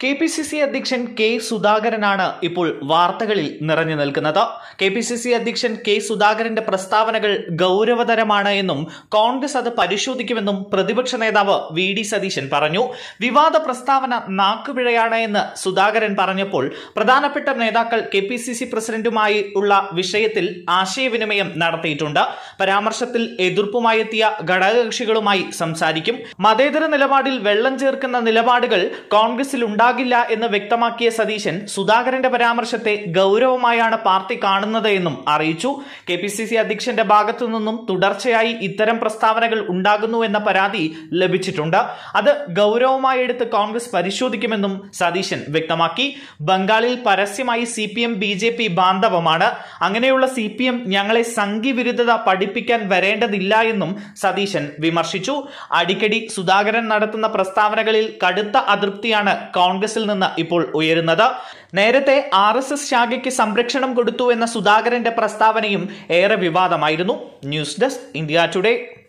K P C C അധ്യക്ഷൻ K സുധാകരനാണ് ഇപ്പോൾ വാർത്തകളിൽ നിറഞ്ഞു നിൽക്കുന്നത് കെ പി സി സി അധ്യക്ഷൻ കെ സുധാകരന്റെ പ്രസ്താവനകൾ ഗൗരവതരമാണ് എന്നും കോൺഗ്രസ് അത് പരിശോധിക്കുമെന്നും പ്രതിപക്ഷ നേതാവ് വി ഡി സതീശൻ പറഞ്ഞു വിവാദ പ്രസ്താവന നാക്കുപിഴയാണ് എന്ന് സുധാകരൻ പറഞ്ഞപ്പോൾ പ്രധാനപ്പെട്ട നേതാക്കൾ കെ പി സി സി പ്രസിഡന്റുമായി ഉള്ള വിഷയത്തിൽ ആശയവിനിമയം നടത്തിയിട്ടുണ്ട് പരാമർശത്തിൽ എതിർപ്പുമായി എത്തിയ ഘടകകക്ഷികളുമായി സംസാരിക്കും മതേതര നിലപാടിൽ വെള്ളം ചേർക്കുന്ന നിലപാടുകൾ കോൺഗ്രസിൽ ഉണ്ടാകില്ല എന്ന് വ്യക്തമാക്കിയ സതീശൻ സുധാകരന്റെ പരാമർശത്തെ ഗൗരവമായാണ് പാർട്ടി കാണുന്നത് എന്നും അറിയിച്ചു കെ പി സി സി അധ്യക്ഷന്റെ ഭാഗത്തു നിന്നും തുടർച്ചയായി ഇത്തരം പ്രസ്താവനകൾ ഉണ്ടാകുന്നു എന്ന പരാതി ലഭിച്ചിട്ടുണ്ട് അത് ഗൗരവമായി എടുത്ത് കോൺഗ്രസ് പരിശോധിക്കുമെന്നും സതീശൻ വ്യക്തമാക്കി ബംഗാളിൽ പരസ്യമായി C P M B J P ബാന്ധവമാണ് അങ്ങനെയുള്ള സി പി എം ഞങ്ങളെ സംഘിവിരുദ്ധത പഠിപ്പിക്കാൻ വരേണ്ടതില്ല എന്നും സതീശൻ വിമർശിച്ചു അടിക്കടി സുധാകരൻ നടത്തുന്ന പ്രസ്താവനകളിൽ കടുത്ത അതൃപ്തിയാണ് കോൺഗ്രസിൽ നിന്ന് ഇപ്പോൾ ഉയരുന്നത് നേരത്തെ ആർ എസ് എസ് ശാഖയ്ക്ക് സംരക്ഷണം കൊടുത്തു എന്ന സുധാകരന്റെ പ്രസ്താവനയും ഏറെ വിവാദമായിരുന്നു ന്യൂസ് ഡെസ്ക് ഇന്ത്യ ടുഡേ